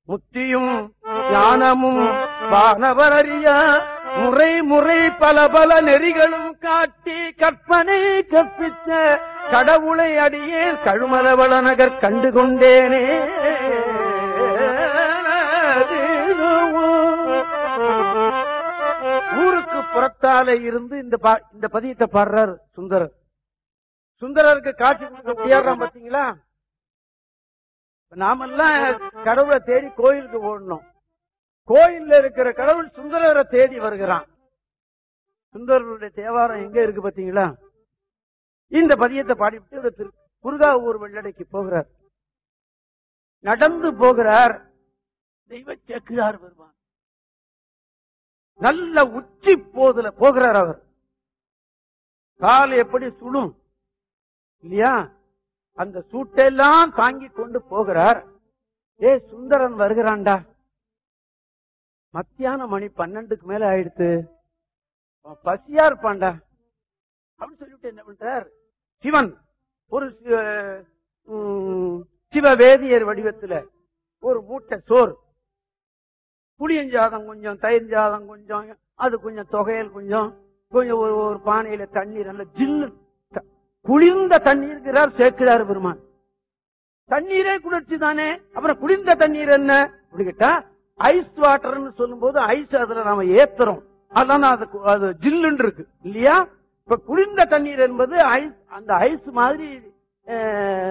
முத்தியும் ஞானமும் வானவரறிய முறை முறை பல பல நெறிகளும் காட்டி கற்பனை கற்பித்த கடவுளை அடியே கழுமலவள நகர் கண்டு கொண்டேனே ஊருக்கு புறத்தாலே இருந்து இந்த பா- இந்த பதியத்தை பாடுறார் சுந்தரர் சுந்தரருக்கு காட்சி கொடுக்க முடியாடுறான் பாத்தீங்களா இப்ப நாமெல்லாம் கடவுளை தேடி கோயிலுக்கு ஓடணும் கோயில்ல இருக்கிற கடவுள் சுந்தரரை தேடி வருகிறான் சுந்தரருடைய தேவாரம் எங்க இருக்கு பாத்தீங்களா இந்த பதியத்தை பாடிவிட்டு இவர் திரு குருகாவூர் வெள்ளடைக்கு போகிறார் நடந்து போகிறார் தெய்வ செக்குதார் வருவான் நல்ல உச்சி போதுல போகிறார் அவர் கால் எப்படி சுடும் இல்லையா அந்த சூட்டெல்லாம் தாங்கி கொண்டு போகிறார் ஏ சுந்தரன் வருகிறான்டா மத்தியான மணி பன்னெண்டுக்கு மேல ஆயிடுத்து அவன் பசியா இருப்பான்டா அப்படின்னு சொல்லிட்டு என்ன பண்றார் சிவன் ஒரு சி- உம், சிவவேதியர் வடிவத்துல ஒரு மூட்டை சோறு புளியஞ்சாதம் கொஞ்சம் தயிர் சாதம் கொஞ்சம் அது கொஞ்சம் தொகையல் கொஞ்சம் கொஞ்சம் ஒரு ஒரு பானையில தண்ணீர் நல்ல ஜில்லு த- குளிர்ந்த தண்ணீர் இருக்கிறார் சேர்க்கிறார் பெருமான் தண்ணீரே குளிர்ச்சி தானே அப்புறம் குளிர்ந்த தண்ணீர் என்ன அப்படி கேட்டா ஐஸ் வாட்டர்னு சொல்லும்போது ஐஸ் அதுல நாம ஏத்துறோம் அதெல்லாம் அது கு- அது ஜில்லுன்னு இருக்கு இல்லையா இப்ப குளிர்ந்த தண்ணீர் என்பது ஐஸ் அந்த ஐஸ் மாதிரி அஹ்,